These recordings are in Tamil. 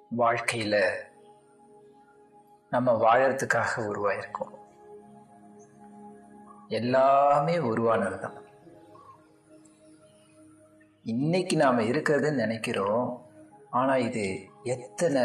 வாழ்க்கையில நம்ம வாழறதுக்காக உருவாயிருக்கோம் எல்லாமே உருவானதுதான் இன்னைக்கு நாம இருக்கிறதுன்னு நினைக்கிறோம் ஆனா இது எத்தனை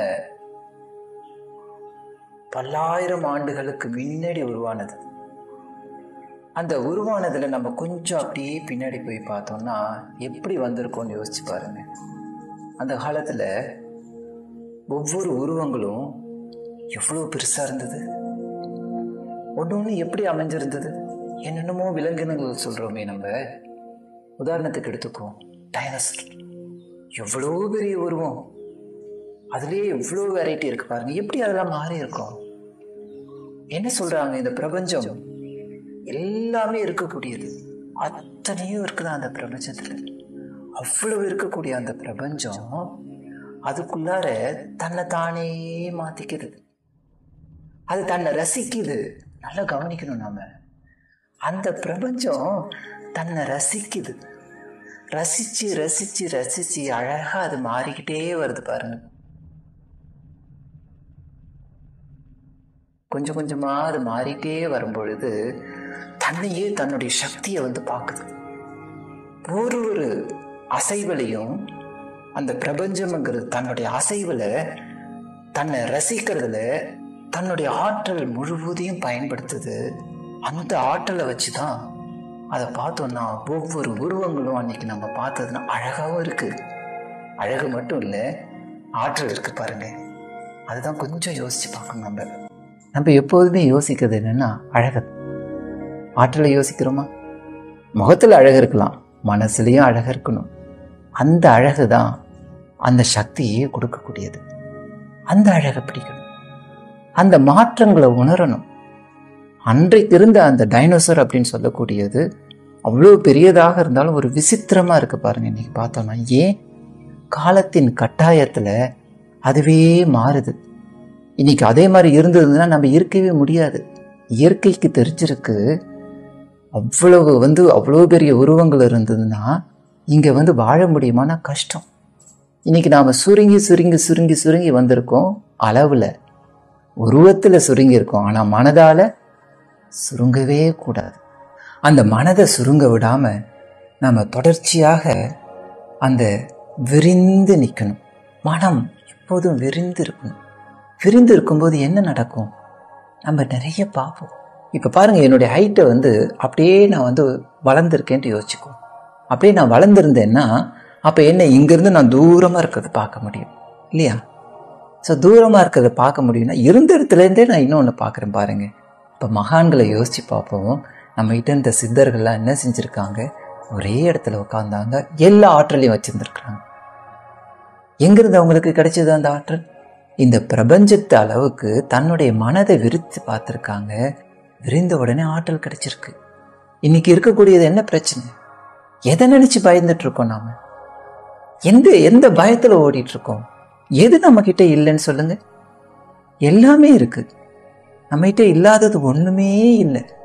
பல்லாயிரம் ஆண்டுகளுக்கு முன்னாடி உருவானது அந்த உருவானதுல நம்ம கொஞ்சம் அப்படியே பின்னாடி போய் பார்த்தோம்னா எப்படி வந்திருக்கோம்னு யோசிச்சு பாருங்க அந்த காலத்துல ஒவ்வொரு உருவங்களும் எவ்வளோ பெருசா இருந்தது ஒன்று ஒன்று எப்படி அமைஞ்சிருந்தது என்னென்னமோ விலங்கினங்கள் சொல்றோமே நம்ம உதாரணத்துக்கு எடுத்துக்குவோம் டைனோசர் எவ்வளோ பெரிய உருவம் அதுலேயே எவ்வளோ வெரைட்டி இருக்கு பாருங்க எப்படி அதெல்லாம் மாறி இருக்கும் என்ன சொல்றாங்க இந்த பிரபஞ்சம் எல்லாமே இருக்கக்கூடியது அத்தனையும் இருக்குதா அந்த பிரபஞ்சத்துல அவ்வளவு இருக்கக்கூடிய அந்த பிரபஞ்சம் அதுக்குள்ளார தன்னை தானே மாத்திக்குது அது தன்னை ரசிக்குது நல்லா கவனிக்கணும் நாம அந்த பிரபஞ்சம் தன்னை ரசிக்குது ரசிச்சு ரசிச்சு ரசிச்சு அழகா அது மாறிக்கிட்டே வருது பாருங்க கொஞ்சம் கொஞ்சமா அது மாறிட்டே வரும்பொழுது தன்னையே தன்னுடைய சக்தியை வந்து பார்க்குது ஒரு ஒரு அசைவுலையும் அந்த பிரபஞ்சம்ங்கிறது தன்னுடைய அசைவுல தன்னை ரசிக்கிறதுல தன்னுடைய ஆற்றல் முழுவதையும் பயன்படுத்துது அந்த ஆற்றலை வச்சு தான் அதை பார்த்தோம்னா ஒவ்வொரு உருவங்களும் அன்னைக்கு நம்ம பார்த்ததுன்னா அழகாகவும் இருக்கு அழகு மட்டும் இல்லை ஆற்றல் இருக்கு பாருங்க அதுதான் கொஞ்சம் யோசிச்சு பார்க்கணும் நம்ம நம்ம எப்போதுமே யோசிக்கிறது என்னன்னா அழகு ஆற்றலை யோசிக்கிறோமா முகத்தில் அழகு இருக்கலாம் மனசுலையும் அழகு இருக்கணும் அந்த அழகு தான் அந்த சக்தியே கொடுக்கக்கூடியது அந்த அழகை பிடிக்கணும் அந்த மாற்றங்களை உணரணும் அன்றைக்கு இருந்த அந்த டைனோசர் அப்படின்னு சொல்லக்கூடியது அவ்வளோ பெரியதாக இருந்தாலும் ஒரு விசித்திரமா இருக்கு பாருங்க இன்னைக்கு பார்த்தோம்னா ஏன் காலத்தின் கட்டாயத்துல அதுவே மாறுது இன்னைக்கு அதே மாதிரி இருந்ததுன்னா நம்ம இருக்கவே முடியாது இயற்கைக்கு தெரிஞ்சிருக்கு அவ்வளவு வந்து அவ்வளோ பெரிய உருவங்கள் இருந்ததுன்னா இங்க வந்து வாழ முடியுமானா கஷ்டம் இன்னைக்கு நாம சுருங்கி சுருங்கி சுருங்கி சுருங்கி வந்திருக்கோம் அளவுல உருவத்துல சுருங்கி இருக்கோம் ஆனா மனதால சுருங்கவே கூடாது அந்த மனதை சுருங்க விடாம நம்ம தொடர்ச்சியாக அந்த விரிந்து நிற்கணும் மனம் எப்போதும் விரிந்து இருக்கணும் விரிந்து இருக்கும்போது என்ன நடக்கும் நம்ம நிறைய பார்ப்போம் இப்போ பாருங்க என்னுடைய ஹைட்டை வந்து அப்படியே நான் வந்து வளர்ந்துருக்கேன்ட்டு யோசிச்சுக்கோ அப்படியே நான் வளர்ந்துருந்தேன்னா அப்போ என்ன இங்கேருந்து நான் தூரமாக இருக்கிறத பார்க்க முடியும் இல்லையா ஸோ தூரமாக இருக்கிறத பார்க்க முடியும்னா இருந்த இடத்துலேருந்தே நான் இன்னொன்று பார்க்குறேன் பாருங்க இப்போ மகான்களை யோசிச்சு பார்ப்போம் நம்ம கிட்ட இந்த சித்தர்கள்லாம் என்ன செஞ்சுருக்காங்க ஒரே இடத்துல உட்காந்தாங்க எல்லா ஆற்றலையும் வச்சுருந்துருக்குறாங்க எங்கிருந்து அவங்களுக்கு கிடைச்சது அந்த ஆற்றல் இந்த பிரபஞ்சத்து அளவுக்கு தன்னுடைய மனதை விரித்து பார்த்துருக்காங்க விரிந்த உடனே ஆற்றல் கிடைச்சிருக்கு இன்னைக்கு இருக்கக்கூடியது என்ன பிரச்சனை எதை நினைச்சு பயந்துட்டு இருக்கோம் நாம எந்த எந்த பயத்துல ஓடிட்டு இருக்கோம் எது நம்ம கிட்ட இல்லைன்னு சொல்லுங்க எல்லாமே இருக்கு நம்ம கிட்ட இல்லாதது ஒண்ணுமே இல்லை